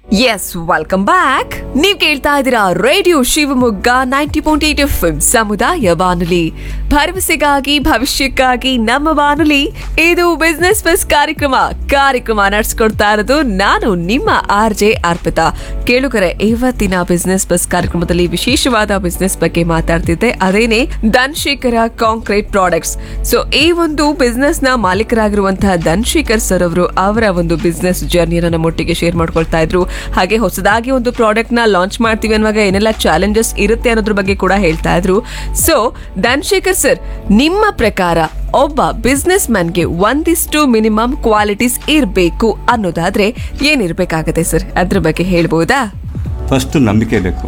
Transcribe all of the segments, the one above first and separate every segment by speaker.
Speaker 1: S welcome back ನೀವ್ ಕೇಳ್ತಾ ಇದ್ದೀರಾ radio Shivamogga ninety point eight F ಸಮುದಾಯ ಬಾನುಲಿ ಭರವಸೆಗಾಗಿ ಭವಿಷ್ಯಕ್ಕಾಗಿ ನಮ್ಮ ಬಾನುಲಿ ಇದು ಬಿಸ್ನೆಸ್ ಬಸ್ ಕಾರ್ಯಕ್ರಮ ಕಾರ್ಯಕ್ರಮ ನಡೆಸ್ಕೊಡ್ತಾ ಇರೋದು ನಾನು ನಿಮ್ಮ ಆರ್ ಜೆ ಅರ್ಪಿತಾ ಕೇಳುಗರೆ ಇವತ್ತಿನ ಬಿಸ್ನೆಸ್ ಬಸ್ ಕಾರ್ಯಕ್ರಮದಲ್ಲಿ ವಿಶೇಷವಾದ ಬಿಸ್ನೆಸ್ ಬಗ್ಗೆ ಮಾತಾಡ್ತಿದ್ದೆ ಅದೇನೆ ಧನ್ಶೇಖರ ಕಾಂಕ್ರೀಟ್ ಪ್ರಾಡಕ್ಟ್ಸ್ ಸೊ ಈ ಒಂದು ಬಿಸ್ನೆಸ್ ನ ಮಾಲೀಕರಾಗಿರುವಂತಹ ಧನ್ಶೇಖರ್ ಸರ್ ಅವರು ಅವರ ಒಂದು ಬಿಸ್ನೆಸ್ ಜರ್ನಿಯನ್ನ ನಮ್ಮೊಟ್ಟಿಗೆ ಶೇರ್ ಮಾಡ್ಕೊಳ್ತಾ ಇದ್ರು ಹಾಗೆ ಹೊಸದಾಗಿ ಒಂದು ಪ್ರಾಡಕ್ಟ್ ನ ಲಾಂಚ್ ಮಾಡ್ತೀವಿ ಅನ್ನುವಾಗ ಏನೆಲ್ಲ ಚಾಲೆಂಜಸ್ ಇರುತ್ತೆ ಅನ್ನೋದ್ರ ಬಗ್ಗೆ ಕೂಡ ಹೇಳ್ತಾ ಇದ್ರು ಸೊ ಧನ್ಶೇಖರ್ ಸರ್ ನಿಮ್ಮ ಪ್ರಕಾರ ಒಬ್ಬ ಬಿಸ್ನೆಸ್ ಮ್ಯಾನ್ಗೆ ಒಂದಿಷ್ಟು ಮಿನಿಮಮ್ ಕ್ವಾಲಿಟೀಸ್ ಇರಬೇಕು ಅನ್ನೋದಾದ್ರೆ ಏನಿರ್ಬೇಕಾಗತ್ತೆ ಸರ್ ಅದ್ರ ಬಗ್ಗೆ ಹೇಳ್ಬೋದಾ
Speaker 2: ಫಸ್ಟ್ ನಂಬಿಕೆ ಬೇಕು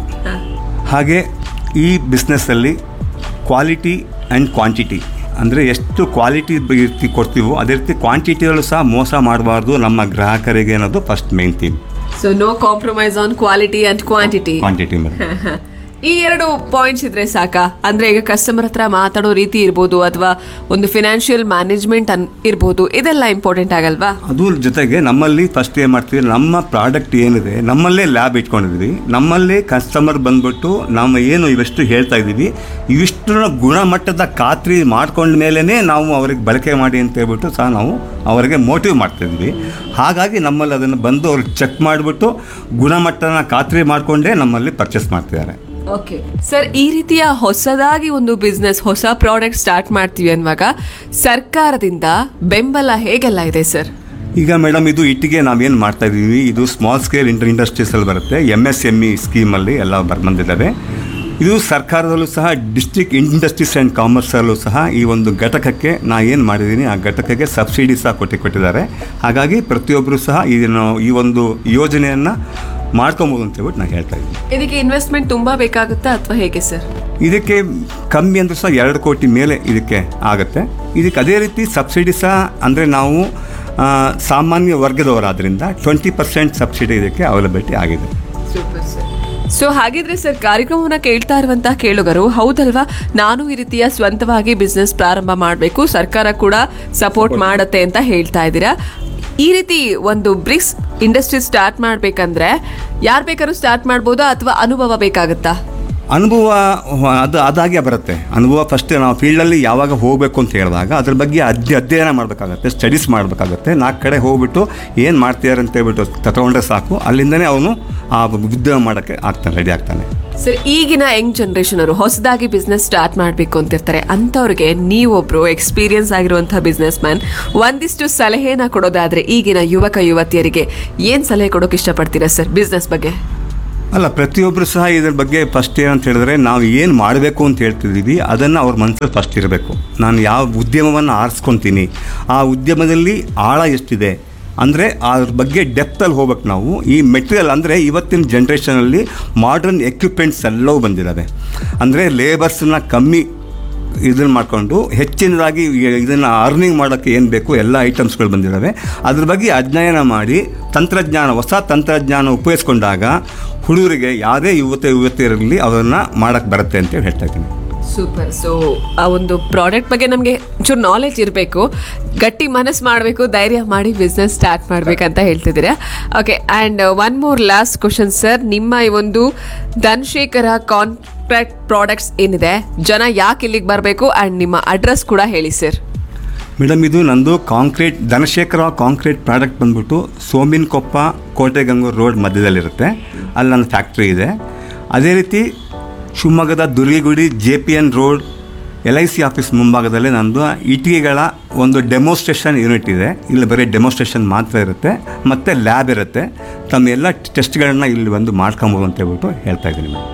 Speaker 2: ಹಾಗೆ ಈ ಬಿಸ್ನೆಸ್ಸಲ್ಲಿ ಕ್ವಾಲಿಟಿ ಆ್ಯಂಡ್ ಕ್ವಾಂಟಿಟಿ ಅಂದರೆ ಎಷ್ಟು ಕ್ವಾಲಿಟಿ ರೀತಿ ಕೊಡ್ತೀವೋ ಅದೇ ರೀತಿ ಕ್ವಾಂಟಿಟಿಯಲ್ಲೂ ಸಹ ಮೋಸ ಮಾಡಬಾರ್ದು ನಮ್ಮ ಗ್ರಾಹಕರಿಗೆ ಅನ್ನೋದು first main theme
Speaker 1: so no compromise on quality and quantity
Speaker 2: quantity ಮೇಲೆ
Speaker 1: ಈ ಎರಡು ಪಾಯಿಂಟ್ಸ್ ಇದ್ರೆ ಸಾಕಾ ಅಂದ್ರೆ ಈಗ ಕಸ್ಟಮರ್ ಹತ್ರ ಮಾತಾಡೋ ರೀತಿ ಇರ್ಬೋದು ಅಥವಾ ಒಂದು ಫಿನಾನ್ಷಿಯಲ್ ಮ್ಯಾನೇಜ್ಮೆಂಟ್ ಅನ್ ಇರ್ಬೋದು ಇದೆಲ್ಲ ಇಂಪಾರ್ಟೆಂಟ್ ಆಗಲ್ವಾ
Speaker 2: ಅದ್ರ ಜೊತೆಗೆ ನಮ್ಮಲ್ಲಿ ಫಸ್ಟ್ ಏನು ಮಾಡ್ತೀವಿ ನಮ್ಮ ಪ್ರಾಡಕ್ಟ್ ಏನಿದೆ ನಮ್ಮಲ್ಲೇ ಲ್ಯಾಬ್ ಇಟ್ಕೊಂಡಿದ್ವಿ ನಮ್ಮಲ್ಲೇ ಕಸ್ಟಮರ್ ಬಂದ್ಬಿಟ್ಟು ನಾವು ಏನು ಇವೆಷ್ಟು ಹೇಳ್ತಾ ಇದ್ದೀವಿ ಇವಿಷ್ಟು ಗುಣಮಟ್ಟದ ಖಾತ್ರಿ ಮಾಡ್ಕೊಂಡ ಮೇಲೇ ನಾವು ಅವ್ರಿಗೆ ಬಳಕೆ ಮಾಡಿ ಅಂತ ಹೇಳ್ಬಿಟ್ಟು ಸಹ ನಾವು ಅವರಿಗೆ ಮೋಟಿವ್ ಮಾಡ್ತಿದ್ವಿ ಹಾಗಾಗಿ ನಮ್ಮಲ್ಲಿ ಅದನ್ನು ಬಂದು ಅವ್ರು ಚೆಕ್ ಮಾಡಿಬಿಟ್ಟು ಗುಣಮಟ್ಟನ ಖಾತ್ರಿ ಮಾಡಿಕೊಂಡೇ ನಮ್ಮಲ್ಲಿ ಪರ್ಚೇಸ್ ಮಾಡ್ತಿದ್ದಾರೆ
Speaker 1: ಓಕೆ ಸರ್ ಈ ರೀತಿಯ ಹೊಸದಾಗಿ ಒಂದು ಬಿಸ್ನೆಸ್ ಹೊಸ ಪ್ರಾಡಕ್ಟ್ ಸ್ಟಾರ್ಟ್ ಮಾಡ್ತೀವಿ ಅನ್ನುವಾಗ ಸರ್ಕಾರದಿಂದ ಬೆಂಬಲ ಹೇಗೆಲ್ಲ ಇದೆ ಸರ್
Speaker 2: ಈಗ ಮೇಡಮ್ ಇದು ಇಟ್ಟಿಗೆ ನಾವೇನು ಮಾಡ್ತಾ ಇದ್ದೀವಿ ಇದು ಸ್ಮಾಲ್ ಸ್ಕೇಲ್ ಇಂಟರ್ ಇಂಡಸ್ಟ್ರೀಸಲ್ಲಿ ಬರುತ್ತೆ ಎಮ್ ಎಸ್ ಎಮ್ ಇ ಸ್ಕೀಮಲ್ಲಿ ಎಲ್ಲ ಬರ್ ಬಂದಿದ್ದಾವೆ ಇದು ಸರ್ಕಾರದಲ್ಲೂ ಸಹ ಡಿಸ್ಟ್ರಿಕ್ಟ್ ಇಂಡಸ್ಟ್ರೀಸ್ ಆ್ಯಂಡ್ ಕಾಮರ್ಸಲ್ಲೂ ಸಹ ಈ ಒಂದು ಘಟಕಕ್ಕೆ ನಾ ಏನು ಮಾಡಿದ್ದೀನಿ ಆ ಘಟಕಕ್ಕೆ ಸಬ್ಸಿಡಿ ಸಹ ಕೊಟ್ಟು ಕೊಟ್ಟಿದ್ದಾರೆ ಹಾಗಾಗಿ ಪ್ರತಿಯೊಬ್ಬರು ಸಹ ಇದನ್ನು ಈ ಒಂದು ಯೋಜನೆಯನ್ನು ಮಾಡ್ಕೊಬೋದು ಅಂತ ಹೇಳ್ಬಿಟ್ಟು ನಾನು ಹೇಳ್ತಾ ಇದ್ದೀನಿ
Speaker 1: ಇದಕ್ಕೆ ಇನ್ವೆಸ್ಟ್ಮೆಂಟ್ ತುಂಬಾ ಬೇಕಾಗುತ್ತಾ ಅಥವಾ ಹೇಗೆ ಸರ್
Speaker 2: ಇದಕ್ಕೆ ಕಮ್ಮಿ ಅಂದರೂ ಸಹ ಎರಡು ಕೋಟಿ ಮೇಲೆ ಇದಕ್ಕೆ ಆಗುತ್ತೆ ಇದಕ್ಕೆ ಅದೇ ರೀತಿ ಸಬ್ಸಿಡಿ ಸಹ ಅಂದರೆ ನಾವು ಆ, ಸಾಮಾನ್ಯ ವರ್ಗದವರಾದ್ರಿಂದ ಟ್ವೆಂಟಿ ಪರ್ಸೆಂಟ್ ಸಬ್ಸಿಡಿ ಇದಕ್ಕೆ ಅವೈಲಬಿಲಿಟಿ ಆಗಿದೆ
Speaker 1: ಸೂಪರ್ ಸರ್ ಸೊ ಹಾಗಿದ್ರೆ ಸರ್ ಕಾರ್ಯಕ್ರಮವನ್ನ ಕೇಳ್ತಾ ಇರುವಂತಹ ಕೇಳುಗರು ಹೌದಲ್ವಾ ನಾನು ಈ ರೀತಿಯ ಸ್ವಂತವಾಗಿ ಬಿಸ್ನೆಸ್ ಪ್ರಾರಂಭ ಮಾಡಬೇಕು ಸರ್ಕಾರ ಕೂಡ ಸಪೋರ್ಟ್ ಮಾಡತ್ತೆ ಅಂತ ಹೇಳ್ತಾ ಇದ್ದೀರಾ ಈ ರೀತಿ ಒಂದು ಬ್ರಿಕ್ಸ್ ಇಂಡಸ್ಟ್ರಿ ಸ್ಟಾರ್ಟ್ ಮಾಡ್ಬೇಕಂದ್ರೆ ಯಾರು ಬೇಕಾದ್ರೂ ಸ್ಟಾರ್ಟ್ ಮಾಡ್ಬೋದಾ ಅಥವಾ ಅನುಭವ ಬೇಕಾಗುತ್ತಾ
Speaker 2: ಅನುಭವ ಅದು ಅದಾಗೆ ಬರುತ್ತೆ ಅನುಭವ ಫಸ್ಟ್ ನಾವು ಫೀಲ್ಡಲ್ಲಿ ಯಾವಾಗ ಹೋಗಬೇಕು ಅಂತ ಹೇಳಿದಾಗ ಅದ್ರ ಬಗ್ಗೆ ಅಧ್ಯ ಅಧ್ಯಯನ ಮಾಡಬೇಕಾಗತ್ತೆ ಸ್ಟಡೀಸ್ ಮಾಡಬೇಕಾಗತ್ತೆ ನಾಲ್ಕು ಕಡೆ ಹೋಗ್ಬಿಟ್ಟು ಏನು ಮಾಡ್ತಿದ್ದಾರೆ ಅಂತ ಹೇಳ್ಬಿಟ್ಟು ತಗೊಂಡ್ರೆ ಸಾಕು ಅಲ್ಲಿಂದನೇ ಅವನು ಆ ಉದ್ಯೋಗ ಮಾಡೋಕ್ಕೆ ಆಗ್ತಾನೆ ರೆಡಿ ಆಗ್ತಾನೆ
Speaker 1: ಸರ್ ಈಗಿನ ಯಂಗ್ ಜನರೇಷನ್ ಅವರು ಹೊಸದಾಗಿ ಬಿಸ್ನೆಸ್ ಸ್ಟಾರ್ಟ್ ಮಾಡಬೇಕು ಅಂತಿರ್ತಾರೆ ಅಂಥವ್ರಿಗೆ ನೀವೊಬ್ರು ಎಕ್ಸ್ಪೀರಿಯನ್ಸ್ ಆಗಿರುವಂತಹ ಬಿಸ್ನೆಸ್ ಮ್ಯಾನ್ ಒಂದಿಷ್ಟು ಸಲಹೆನ ಕೊಡೋದಾದ್ರೆ ಈಗಿನ ಯುವಕ ಯುವತಿಯರಿಗೆ ಏನ್ ಸಲಹೆ ಕೊಡೋಕೆ ಇಷ್ಟಪಡ್ತೀರಾ ಸರ್ ಬಿಸ್ನೆಸ್ ಬಗ್ಗೆ
Speaker 2: ಅಲ್ಲ ಪ್ರತಿಯೊಬ್ಬರು ಸಹ ಇದ್ರ ಬಗ್ಗೆ ಫಸ್ಟ್ ಏನಂತ ಹೇಳಿದ್ರೆ ನಾವು ಏನು ಮಾಡಬೇಕು ಅಂತ ಹೇಳ್ತಿದ್ದೀವಿ ಅದನ್ನು ಅವ್ರ ಮನಸ್ಸಲ್ಲಿ ಫಸ್ಟ್ ಇರಬೇಕು ನಾನು ಯಾವ ಉದ್ಯಮವನ್ನು ಆರಿಸ್ಕೊತೀನಿ ಆ ಉದ್ಯಮದಲ್ಲಿ ಆಳ ಎಷ್ಟಿದೆ ಅಂದರೆ ಅದ್ರ ಬಗ್ಗೆ ಡೆಪ್ತಲ್ಲಿ ಹೋಗ್ಬೇಕು ನಾವು ಈ ಮೆಟೀರಿಯಲ್ ಅಂದರೆ ಇವತ್ತಿನ ಜನ್ರೇಷನಲ್ಲಿ ಮಾಡರ್ನ್ ಎಕ್ವಿಪ್ಮೆಂಟ್ಸ್ ಎಲ್ಲವೂ ಬಂದಿದ್ದಾವೆ ಅಂದರೆ ಲೇಬರ್ಸನ್ನ ಕಮ್ಮಿ ಇದನ್ನು ಮಾಡಿಕೊಂಡು ಹೆಚ್ಚಿನದಾಗಿ ಇದನ್ನು ಅರ್ನಿಂಗ್ ಮಾಡೋಕ್ಕೆ ಏನು ಬೇಕು ಎಲ್ಲ ಐಟಮ್ಸ್ಗಳು ಬಂದಿದ್ದಾವೆ ಅದ್ರ ಬಗ್ಗೆ ಅಧ್ಯಯನ ಮಾಡಿ ತಂತ್ರಜ್ಞಾನ ಹೊಸ ತಂತ್ರಜ್ಞಾನ ಉಪಯೋಗಿಸ್ಕೊಂಡಾಗ ಹುಡುಗರಿಗೆ ಯಾವುದೇ ಯುವತ ಯುವತಿಯರಲ್ಲಿ ಅದನ್ನು ಮಾಡೋಕ್ಕೆ ಬರುತ್ತೆ ಅಂತ ಹೇಳ್ತಾ ಇದ್ದೀನಿ
Speaker 1: ಸೂಪರ್ ಸೊ ಆ ಒಂದು ಪ್ರಾಡಕ್ಟ್ ಬಗ್ಗೆ ನಮಗೆ ಚೂರು ನಾಲೆಜ್ ಇರಬೇಕು ಗಟ್ಟಿ ಮನಸ್ಸು ಮಾಡಬೇಕು ಧೈರ್ಯ ಮಾಡಿ ಬಿಸ್ನೆಸ್ ಸ್ಟಾರ್ಟ್ ಮಾಡ್ಬೇಕಂತ ಹೇಳ್ತಿದ್ದೀರಾ okay and one more last question sir ನಿಮ್ಮ ಈ ಒಂದು ಧನ್ಶೇಖರ ಕಾಂಟ್ರಾಕ್ಟ್ ಪ್ರಾಡಕ್ಟ್ಸ್ ಏನಿದೆ ಜನ ಯಾಕೆ ಇಲ್ಲಿಗೆ ಬರಬೇಕು ಆ್ಯಂಡ್ ನಿಮ್ಮ ಅಡ್ರೆಸ್ ಕೂಡ ಹೇಳಿ ಸರ್
Speaker 2: ಮೇಡಮ್ ಇದು ನಂದು ಕಾಂಕ್ರೀಟ್ ಧನಶೇಖರ ಕಾಂಕ್ರೀಟ್ ಪ್ರಾಡಕ್ಟ್ ಬಂದ್ಬಿಟ್ಟು ಸೋಮಿನಕೊಪ್ಪ ಕೋಟೆಗಂಗೂರು ರೋಡ್ ಮಧ್ಯದಲ್ಲಿರುತ್ತೆ ಅಲ್ಲಿ ನನ್ನ ಫ್ಯಾಕ್ಟ್ರಿ ಇದೆ ಅದೇ ರೀತಿ ಶಿವಮೊಗ್ಗದ Durgigudi J P N road L I C office ಮುಂಭಾಗದಲ್ಲಿ ನಂದು ಇಟ್ಟಿಗೆಗಳ ಒಂದು ಡೆಮೋಸ್ಟ್ರೇಷನ್ ಯೂನಿಟ್ ಇದೆ ಇಲ್ಲಿ ಬರೀ ಡೆಮೋಸ್ಟ್ರೇಷನ್ ಮಾತ್ರ ಇರುತ್ತೆ ಮತ್ತು ಲ್ಯಾಬ್ ಇರುತ್ತೆ ತಮ್ಮ ಎಲ್ಲ ಟೆಸ್ಟ್ಗಳನ್ನ ಇಲ್ಲಿ ಬಂದು ಮಾಡ್ಕೊಬೋದು ಅಂತ ಹೇಳ್ಬಿಟ್ಟು ಹೇಳ್ತಾ ಇದ್ದೀನಿ ಮೇಡಮ್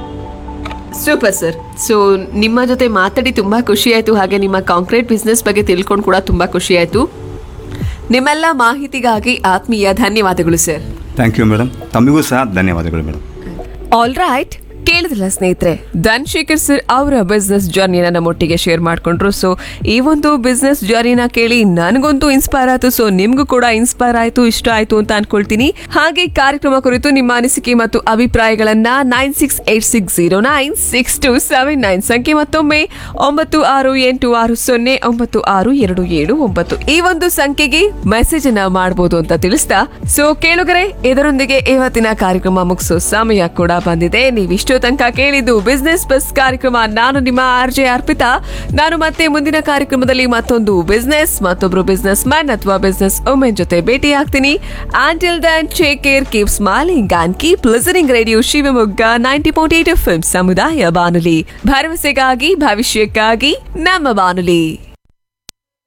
Speaker 1: ಸೂಪರ್ ಸರ್ ಸೊ ನಿಮ್ಮ ಜೊತೆ ಮಾತಾಡಿ ತುಂಬ ಖುಷಿ ಆಯಿತು ಹಾಗೆ ನಿಮ್ಮ ಕಾಂಕ್ರೀಟ್ ಬಿಸ್ನೆಸ್ ಬಗ್ಗೆ ತಿಳ್ಕೊಂಡು ಕೂಡ ತುಂಬ ಖುಷಿ ಆಯಿತು ನಿಮ್ಮೆಲ್ಲ ಮಾಹಿತಿಗಾಗಿ ಆತ್ಮೀಯ ಧನ್ಯವಾದಗಳು ಸರ್
Speaker 2: ಥ್ಯಾಂಕ್ ಯು ಮೇಡಮ್ ತಮಗೂ ಸಹ ಧನ್ಯವಾದಗಳು ಮೇಡಮ್
Speaker 1: ಆಲ್ ರೈಟ್ ಕೇಳಿದ್ರಲ್ಲ ಸ್ನೇಹಿತರೆ ಧನ್ಶೇಖರ್ ಸರ್ ಅವರ ಬಿಸ್ನೆಸ್ ಜರ್ನಿನ ನಮ್ಮೊಟ್ಟಿಗೆ ಶೇರ್ ಮಾಡ್ಕೊಂಡ್ರು ಸೊ ಈ ಒಂದು ಬಿಸ್ನೆಸ್ ಜರ್ನಿನ ಕೇಳಿ ನನಗಂತೂ ಇನ್ಸ್ಪೈರ್ ಆಯ್ತು ಸೊ ನಿಮ್ಗೂ ಕೂಡ ಇನ್ಸ್ಪೈರ್ ಆಯ್ತು ಇಷ್ಟ ಆಯ್ತು ಅಂತ ಅನ್ಕೊಳ್ತೀನಿ ಹಾಗೆ ಕಾರ್ಯಕ್ರಮ ಕುರಿತು ನಿಮ್ಮ ಅನಿಸಿಕೆ ಮತ್ತು ಅಭಿಪ್ರಾಯಗಳನ್ನ nine six eight six zero nine six two seven nine ಸಂಖ್ಯೆ ಮತ್ತೊಮ್ಮೆ ಒಂಬತ್ತು ಆರು ಎಂಟು ಆರು ಸೊನ್ನೆ ಒಂಬತ್ತು ಆರು ಎರಡು ಏಳು ಒಂಬತ್ತು ಈ ಒಂದು ಸಂಖ್ಯೆಗೆ ಮೆಸೇಜ್ ಅನ್ನ ಮಾಡಬಹುದು ಅಂತ ತಿಳಿಸ್ತಾ ಸೊ ಕೇಳುಗರೆ ಇದರೊಂದಿಗೆ ಇವತ್ತಿನ ಕಾರ್ಯಕ್ರಮ ಮುಗಿಸೋ ಸಮಯ ಕೂಡ ಬಂದಿದೆ ನೀವಿಷ್ಟು ತನಕ ಕೇಳಿದ್ದು ಬಿಸ್ನೆಸ್ ಬಸ್ ಕಾರ್ಯಕ್ರಮ ನಾನು ನಿಮ್ಮ ಆರ್ ಜೆ ಅರ್ಪಿತಾ ನಾನು ಮತ್ತೆ ಮುಂದಿನ ಕಾರ್ಯಕ್ರಮದಲ್ಲಿ ಮತ್ತೊಂದು ಬಿಸ್ನೆಸ್ ಮತ್ತೊಬ್ರು ಬಿಸ್ನೆಸ್ ಮ್ಯಾನ್ ಅಥವಾ ಬಿಸ್ನೆಸ್ ವುಮೆನ್ ಜೊತೆ ಭೇಟಿ ಆಗ್ತೀನಿ until then take care keep smiling and keep listening radio Shivamogga ninety point eight F ಸಮುದಾಯ ಬಾನುಲಿ ಭರವಸೆಗಾಗಿ ಭವಿಷ್ಯಕ್ಕಾಗಿ ನಮ್ಮ ಬಾನುಲಿ